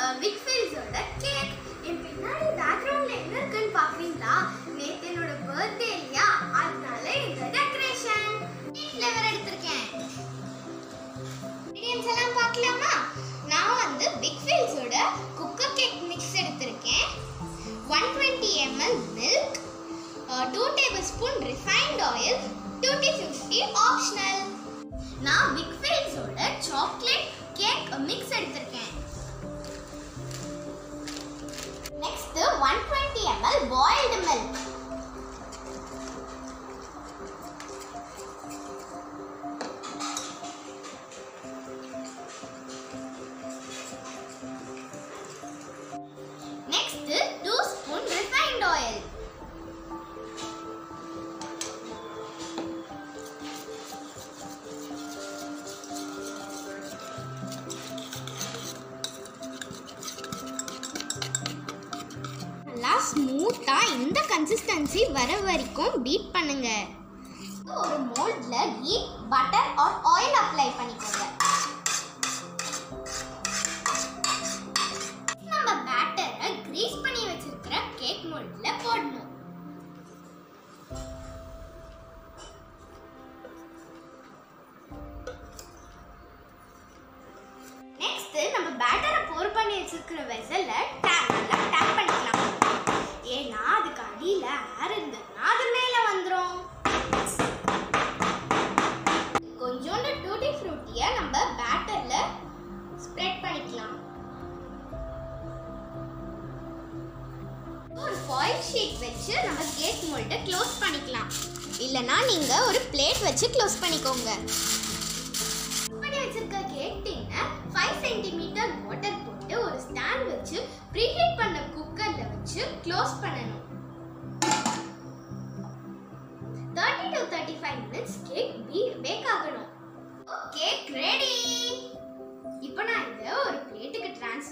விக்ஃபீல்ஸோட cake என் பின்னாடி பேக்ரவுண்ட்ல என்ன இருக்குன்னு பாக்குறீங்களா நேத்து என்னோட பர்த்டே இல்லையா அதனால இந்த டெக்கரேஷன் ஃப்ளேவர் எடுத்திருக்கேன் இன்கிரியன்ஸ் எல்லாம் பார்க்கலாமா நான் வந்து விக்ஃபீல்ஸோட குக்கர் கேக் மிக்ஸ் எடுத்திருக்கேன் one twenty ML milk two tablespoon refined oil tutti frutti optional நான் விக்ஃபீல்ஸோட சாக்லேட் கேக் மிக்ஸ் எடுத்திருக்கேன் next one twenty ML boiled milk next two spoon refined oil நல்லா ஸ்மூத்தா இந்த கன்சிஸ்டன்சி வர வரைக்கும் பீட் பண்ணுங்க ஒரு மோல்ட்ல ghee butter or oil apply பண்ணிக்கோங்க நம்ம பேட்டரை கிரீஸ் பண்ணி வச்சிருக்கிற கேக் மோல்ட்ல போடணும் நெக்ஸ்ட் நம்ம பேட்டரை போர் பண்ணி வச்சிருக்கிற வெசல்ல டேப் நல்லா டேப் பண்ணிக்கலாம் ஏன்னா அதுக்கு அடியில ஏர் இருந்ததுன்னா அது மேல வந்துரும் கொஞ்சோண்டு டூட்டி ஃப்ரூட்டிய நம்ம பேட்டர்ல ஸ்ப்ரெட் பண்ணிக்கலாம் ஒரு ஃபாயில் ஷீட் வச்சு நம்ம கேக் மோல்டை க்ளோஸ் பண்ணிக்கலாம் இல்லனா நீங்க ஒரு பிளேட் வச்சு க்ளோஸ் பண்ணிக்கோங்க பண்ணி வச்சிருக்க கேக் டின்னை ஃபைவ் சென்டிமீட்டர் வாட்டர் போட்டு ஒரு ஸ்டாண்ட் வச்சு ப்ரீஹீட் பண்ண குக்கர்ல வச்சு க்ளோஸ் பண்ணணும் thirty to thirty five minutes cake bake ஆகணும் கேக் ரெடி இப்போ நான் இதை ஒரு பிளேட்டுக்கு ட்ரான்ஸ்ஃபர்